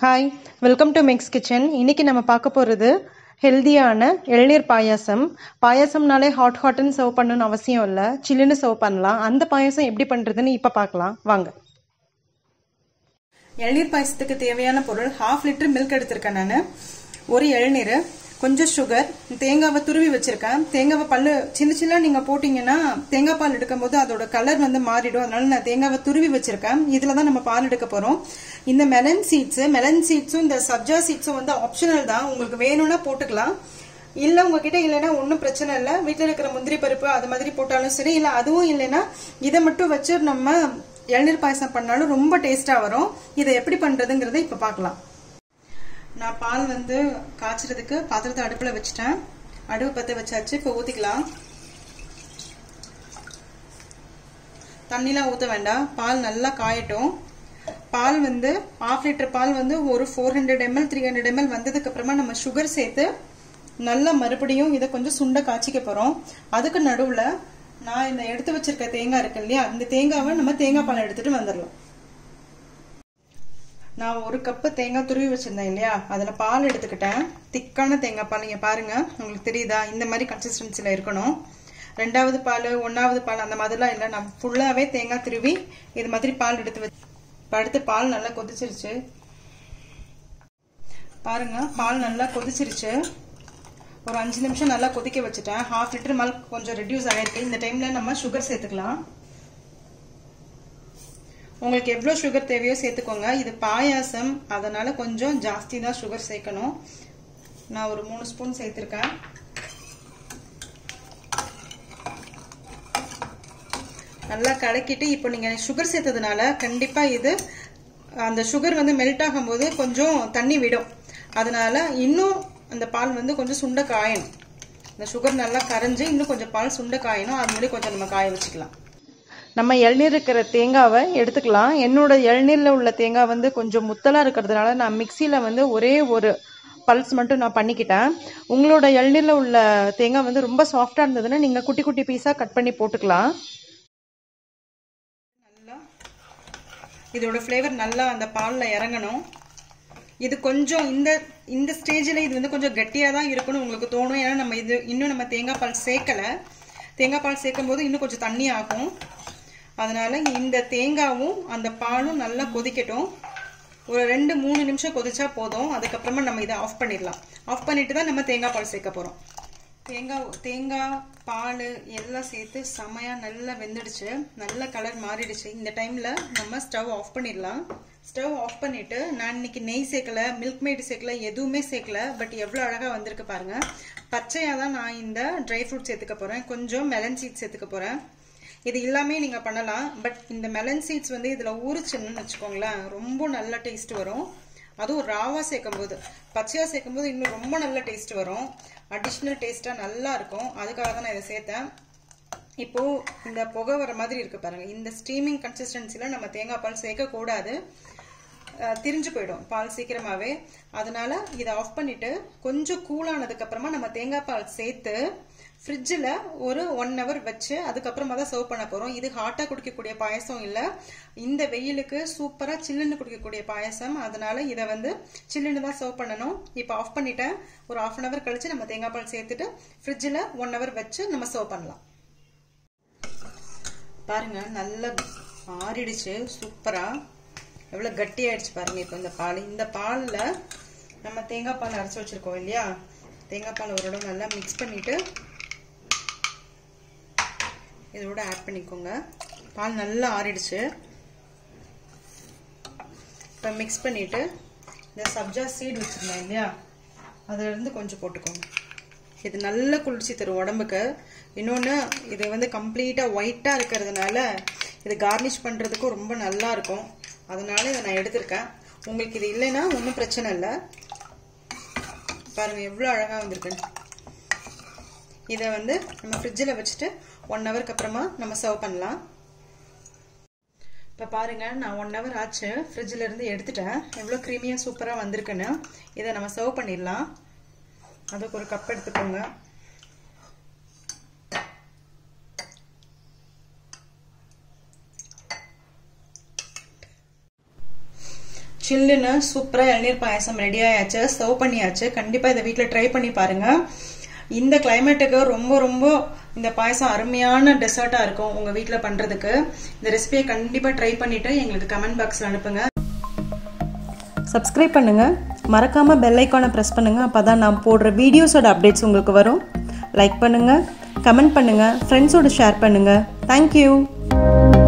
hi welcome to Mix Kitchen இன்னைக்கு நம்ம பார்க்க போகிறது ஹெல்தியான இளநீர் பாயாசம் பாயாசம்னாலே ஹாட் ஹாட்னு சர்வ் பண்ணணும்னு அவசியம் இல்லை சில்லுன்னு சர்வ் பண்ணலாம் அந்த பாயாசம் எப்படி பண்ணுறதுன்னு இப்போ பார்க்கலாம் வாங்க இளநீர் பாயசத்துக்கு தேவையான பொருள் ஹாஃப் லிட்டர் மில்க் எடுத்திருக்கேன் நான் ஒரு இளநீர் கொஞ்சம் சுகர் தேங்காவை துருவி வச்சிருக்கேன் தேங்காவை பல்லு சின்ன சின்ன நீங்க போட்டீங்கன்னா தேங்காய் பால் எடுக்கும் போது அதோட கலர் வந்து மாறிடும் அதனால நான் தேங்காவை துருவி வச்சிருக்கேன் இதுல தான் நம்ம பால் எடுக்க போறோம் இந்த மெலன் சீட்ஸ் மெலன் சீட்ஸும் இந்த சப்ஜா சீட்ஸும் வந்து ஆப்ஷனல் தான் உங்களுக்கு வேணும்னா போட்டுக்கலாம் இல்ல உங்ககிட்ட இல்லைன்னா ஒன்றும் பிரச்சனை இல்லை வீட்டில் இருக்கிற முந்திரி பருப்பு அது மாதிரி போட்டாலும் சரி இல்லை அதுவும் இல்லைன்னா இதை மட்டும் வச்சு நம்ம இளநீர் பாயசம் பண்ணாலும் ரொம்ப டேஸ்டா வரும் இதை எப்படி பண்றதுங்கிறத இப்ப பார்க்கலாம் நான் பால் வந்து காய்ச்சறதுக்கு பாத்திரத்தை அடுப்புல வச்சுட்டேன் அடுப்பு பத்த வச்சாச்சு இப்போ ஊத்திக்கலாம் தண்ணிலாம் ஊற்ற வேண்டாம் பால் நல்லா காயட்டும் பால் வந்து ஆஃப் லிட்டர் பால் வந்து ஒரு four hundred ml three hundred ml வந்ததுக்கு அப்புறமா நம்ம சுகர் சேர்த்து நல்லா மறுபடியும் இதை கொஞ்சம் சுண்ட காய்ச்சிக்க போறோம் அதுக்கு நடுவுல நான் இந்த எடுத்து வச்சிருக்க தேங்காய் இருக்கு இல்லையா இந்த தேங்காவை நம்ம தேங்காய் பால் எடுத்துட்டு வந்துடலாம் நான் ஒரு கப்பு தேங்காய் துருவி வச்சிருந்தேன் இல்லையா அதில் பால் எடுத்துக்கிட்டேன் திக்கான தேங்காய் பால் நீங்கள் பாருங்க உங்களுக்கு தெரியுதா இந்த மாதிரி கன்சிஸ்டன்சியில் இருக்கணும் ரெண்டாவது பால் ஒன்றாவது பால் அந்த மாதிரிலாம் இல்லை நான் ஃபுல்லாகவே தேங்காய் துருவி இது மாதிரி பால் எடுத்து வச்சு இப்போ அடுத்து பால் நல்லா கொதிச்சிருச்சு பாருங்க பால் நல்லா கொதிச்சிருச்சு ஒரு அஞ்சு நிமிஷம் நல்லா கொதிக்க வச்சுட்டேன் ஹாஃப் லிட்டர் மேல் கொஞ்சம் ரெடியூஸ் ஆயிருக்கு இந்த டைம்ல நம்ம சுகர் சேர்த்துக்கலாம் உங்களுக்கு எவ்வளோ சுகர் தேவையோ சேர்த்துக்கோங்க இது பாயாசம் அதனால கொஞ்சம் ஜாஸ்தி தான் சுகர் சேர்க்கணும் நான் ஒரு மூணு ஸ்பூன் சேர்த்துருக்கேன் நல்லா கலக்கிட்டு இப்போ நீங்கள் சுகர் சேர்த்ததுனால கண்டிப்பாக இது அந்த சுகர் வந்து மெல்ட் ஆகும்போது கொஞ்சம் தண்ணி விடும் அதனால இன்னும் அந்த பால் வந்து கொஞ்சம் சுண்ட காயணும் இந்த சுகர் நல்லா கரைஞ்சு இன்னும் கொஞ்சம் பால் சுண்ட காயணும் அது முன்னாடி கொஞ்சம் நம்ம காய வச்சுக்கலாம் நம்ம இளநீர் இருக்கிற தேங்காவை எடுத்துக்கலாம் என்னோட இளநீரில் உள்ள தேங்காய் வந்து கொஞ்சம் முத்தலாக இருக்கிறதுனால நான் மிக்சியில் வந்து ஒரே ஒரு பல்ஸ் மட்டும் நான் பண்ணிக்கிட்டேன் உங்களோட இளநீரில் உள்ள தேங்காய் வந்து ரொம்ப சாஃப்டாக இருந்ததுன்னா நீங்கள் குட்டி குட்டி பீஸாக கட் பண்ணி போட்டுக்கலாம் நல்லா இதோட ஃப்ளேவர் நல்லா அந்த பாலில் இறங்கணும் இது கொஞ்சம் இந்த இந்த ஸ்டேஜில் இது வந்து கொஞ்சம் கட்டியாக தான் இருக்கணும் உங்களுக்கு தோணும் ஏன்னா நம்ம இது இன்னும் நம்ம தேங்காய் பால் சேர்க்கலை தேங்காய் பால் சேர்க்கும் போது இன்னும் கொஞ்சம் தண்ணி ஆகும் அதனால இந்த தேங்காவும் அந்த பாலும் நல்லா கொதிக்கட்டும் ஒரு ரெண்டு மூணு நிமிஷம் கொதிச்சா போதும் அதுக்கப்புறமா நம்ம இதை ஆஃப் பண்ணிடலாம் ஆஃப் பண்ணிட்டு தான் நம்ம தேங்காய் பால் சேர்க்க போகிறோம் தேங்காய் தேங்காய் பால் எல்லாம் சேர்த்து செமையாக நல்லா வெந்துடுச்சு நல்ல கலர் மாறிடுச்சு இந்த டைமில் நம்ம ஸ்டவ் ஆஃப் பண்ணிடலாம் ஸ்டவ் ஆஃப் பண்ணிட்டு நான் இன்னைக்கு நெய் சேர்க்கல மில்க் மேட் சேர்க்கல எதுவுமே சேர்க்கல பட் எவ்வளோ அழகாக வந்திருக்கு பாருங்க பச்சையாக தான் நான் இந்த ட்ரை ஃப்ரூட் சேர்த்துக்க போகிறேன் கொஞ்சம் மெலன் சீட் சேர்த்துக்க போகிறேன் இது எல்லாமே நீங்கள் பண்ணலாம் பட் இந்த மெலன் சீட்ஸ் வந்து இதில் ஊறிச்சுன்னு வச்சுக்கோங்களேன் ரொம்ப நல்ல டேஸ்ட் வரும் அதுவும் ராவாக சேர்க்கும் போது பச்சையாக சேர்க்கும் போது இன்னும் ரொம்ப நல்ல டேஸ்ட் வரும் அடிஷ்னல் டேஸ்ட்டாக நல்லா இருக்கும் அதுக்காக தான் நான் இதை சேர்த்தேன் இப்போ இந்த புகை வர மாதிரி இருக்கு பாருங்க இந்த ஸ்டீமிங் கன்சிஸ்டன்சில நம்ம தேங்காய் பால் சேர்க்கக்கூடாது திரிஞ்சு போயிடும் பால் சீக்கிரமாவே அதனால இதை ஆஃப் பண்ணிட்டு கொஞ்சம் கூலானதுக்கு அப்புறமா நம்ம தேங்காய் பால் சேர்த்து ஃப்ரிட்ஜில் ஒரு ஒன் ஹவர் வச்சு அதுக்கப்புறமா தான் சர்வ் பண்ண போகிறோம் இது ஹாட்டாக குடிக்கக்கூடிய பாயசம் இல்லை இந்த வெயிலுக்கு சூப்பராக சில்லுன்னு குடிக்கக்கூடிய பாயசம் அதனால இதை வந்து சில்லுன்னு தான் சர்வ் பண்ணணும் இப்போ ஆஃப் பண்ணிட்டேன் ஒரு ஆஃப் அன் ஹவர் கழிச்சு நம்ம தேங்காய் பால் சேர்த்துட்டு ஃப்ரிட்ஜில் ஒன் ஹவர் வச்சு நம்ம சர்வ் பண்ணலாம் பாருங்க நல்லா ஆறிடுச்சு சூப்பராக எவ்வளோ கட்டி ஆயிடுச்சு பாருங்க இப்போ இந்த பால் இந்த பாலில் நம்ம தேங்காய் பால் அரைச்சி வச்சிருக்கோம் இல்லையா தேங்காய் பால் ஒரு இடம் நல்லா மிக்ஸ் பண்ணிட்டு இதோட ஆட் பண்ணிக்கோங்க பால் நல்லா ஆறிடுச்சு இப்போ மிக்ஸ் பண்ணிட்டு இந்த சப்ஜா சீடு வச்சுருந்தேன் இல்லையா அதிலிருந்து கொஞ்சம் போட்டுக்கோங்க இது நல்ல குளிர்ச்சி தரும் உடம்புக்கு இன்னொன்று இது வந்து கம்ப்ளீட்டாக ஒயிட்டாக இருக்கிறதுனால இது கார்னிஷ் பண்ணுறதுக்கும் ரொம்ப நல்லா இருக்கும் அதனால இதை நான் எடுத்திருக்கேன் உங்களுக்கு இது இல்லைன்னா ஒன்றும் பிரச்சனை இல்லை பாருங்க எவ்வளோ அழகாக வந்திருக்குன்னு இதை வந்து நம்ம ஃப்ரிட்ஜில் வச்சுட்டு ஒன் ஹவருக்கு அப்புறமா நம்ம சர்வ் பண்ணலாம் இப்போ பாருங்க நான் ஒன் ஹவர் ஆச்சு ஃப்ரிட்ஜில் இருந்து எடுத்துட்டேன் எவ்வளோ க்ரீமியாக சூப்பராக வந்திருக்குன்னு இதை நம்ம சர்வ் பண்ணிடலாம் அதுக்கு ஒரு கப் எடுத்துக்கோங்க சில்லுன்னு சூப்பராக இளநீர் பாயசம் ரெடி ஆயாச்சு சர்வ் பண்ணியாச்சு கண்டிப்பாக இதை வீட்டில் ட்ரை பண்ணி பாருங்க இந்த கிளைமேட்டுக்கு ரொம்ப ரொம்ப இந்த பாயசம் அருமையான டெசர்ட்டாக இருக்கும் உங்கள் வீட்டில் பண்ணுறதுக்கு இந்த ரெசிபியை கண்டிப்பாக ட்ரை பண்ணிவிட்டு எங்களுக்கு கமெண்ட் பாக்ஸில் அனுப்புங்க சப்ஸ்கிரைப் பண்ணுங்கள் மறக்காமல் பெல் ஐக்கானை ப்ரெஸ் பண்ணுங்கள் அப்போ தான் நான் போடுற வீடியோஸோட அப்டேட்ஸ் உங்களுக்கு வரும் லைக் பண்ணுங்கள் கமெண்ட் பண்ணுங்கள் ஃப்ரெண்ட்ஸோட ஷேர் பண்ணுங்கள் தேங்க்யூ